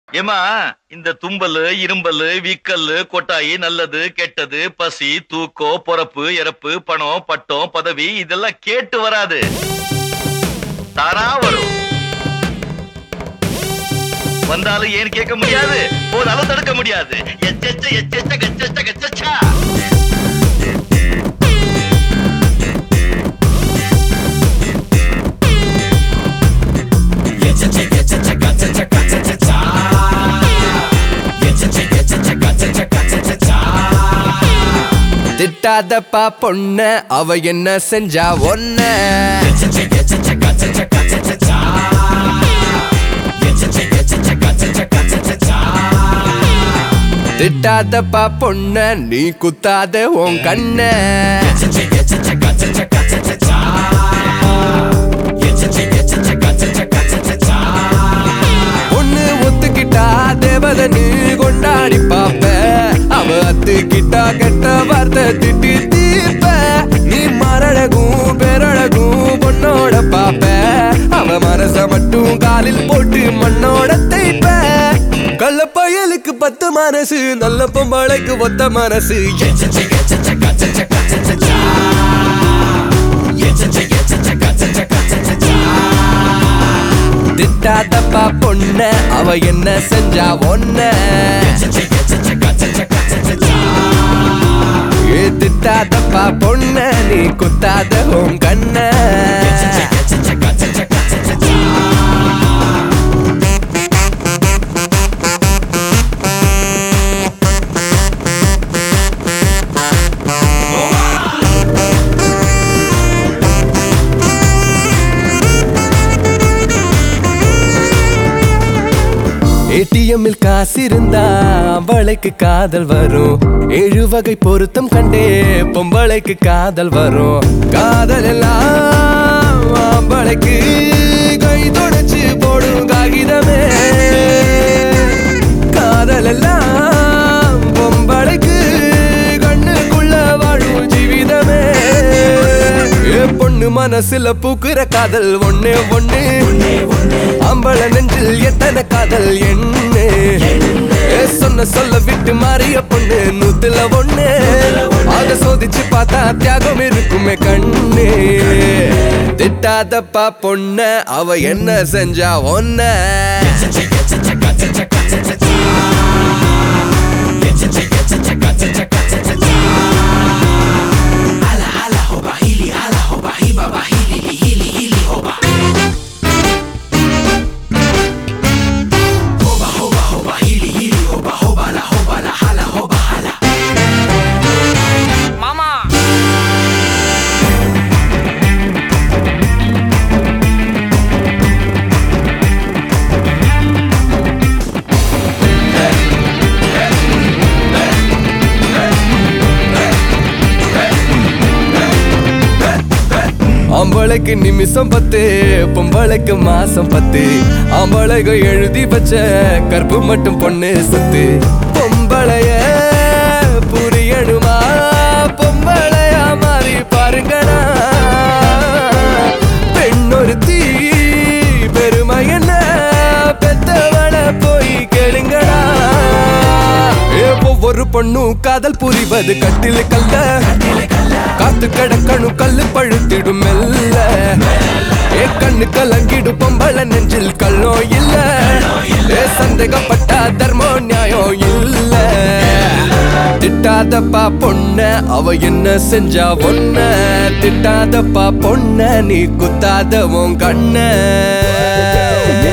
ஏமா இந்த தும்பலு இரும்பலு வீக்கல்லு கொட்டாயி நல்லது கெட்டது பசி தூக்கம் பொறப்பு இறப்பு பணம் பட்டம் பதவி இதெல்லாம் கேட்டு வராது தானா வரும் வந்தாலும் ஏன் கேட்க முடியாது போதாலும் தடுக்க முடியாது எச்செச்ச எச்செச்ச கச்செச்ச கச்சச்சா திட்டாதப்பா பொண்ண அவ என்ன செஞ்சா ஒன்ன திட்டாதப்பா பொண்ண நீ குத்தாத உன் கண்ண பொண்ணு ஒத்துக்கிட்டா தேவத நீ கொண்டாடி பாப்ப அவ அத்துக்கிட்டா கெட்ட வார்த்தை திட்டி தீப்ப நீ மரழகும் பேரழகும் பொண்ணோட பாப்ப அவ மனச மட்டும் காலில் போட்டு மண்ணோட தைப்ப கள்ள பயலுக்கு பத்து மனசு நல்ல பொம்பளைக்கு ஒத்த மனசு திட்டாதப்பா பொண்ண அவ என்ன செஞ்சா ஒன்ன ஏ திட்டாதப்பா பொண்ண நீ குத்தாத உன் கண்ண ஏடிஎம்மில் காசு இருந்தா அவளைக்கு காதல் வரும் ஏழு வகை பொருத்தம் கண்டே பொம்பளைக்கு காதல் வரும் காதல் எல்லாம் ஆம்பளைக்கு கை தொடச்சு போடும் காகிதமே காதல் எல்லாம் பொம்பளைக்கு கண்ணுக்குள்ள வாழும் ஜீவிதமே ஏ பொண்ணு மனசுல பூக்குற காதல் ஒண்ணே ஒண்ணு அம்பள நெஞ்சில் எத்தனை காதல் என்ன ஏ சொன்ன சொல்ல விட்டு மாறிய பொண்ணு நூத்துல ஒண்ணு அத சோதிச்சு பார்த்தா தியாகம் இருக்குமே கண்ணு திட்டாதப்பா பொண்ண அவ என்ன செஞ்சா ஒன்ன மாமா ஆம்பளைக்கு நிமிஷம் பத்து பொம்பளைக்கு மாசம் பத்து ஆம்பளைக்கு எழுதி வச்ச கற்பு மட்டும் பொண்ணு சத்து பொம்பளைய புரியணுமா பொம்பளையா மாறி பாருங்கடா பெண்ணொருத்தி பெருமை என்ன பெத்தவள போய் கேளுங்கடா ஏ, ஒவ்வொரு பொண்ணும் காதல் புரிவது கட்டில கல்ல காத்து கடக்கணும் கல்லு பழுத்திடும் மெல்ல ஏ கண்ணு கலங்கிடும் பொம்பள நெஞ்சில் கல்லோ இல்ல ஏ சந்தேகப்பட்டா தர்மோ நியாயம் இல்ல திட்டாதப்பா பொண்ண அவ என்ன செஞ்சா ஒன்ன திட்டாதப்பா பொண்ண நீ குத்தாத உன் கண்ண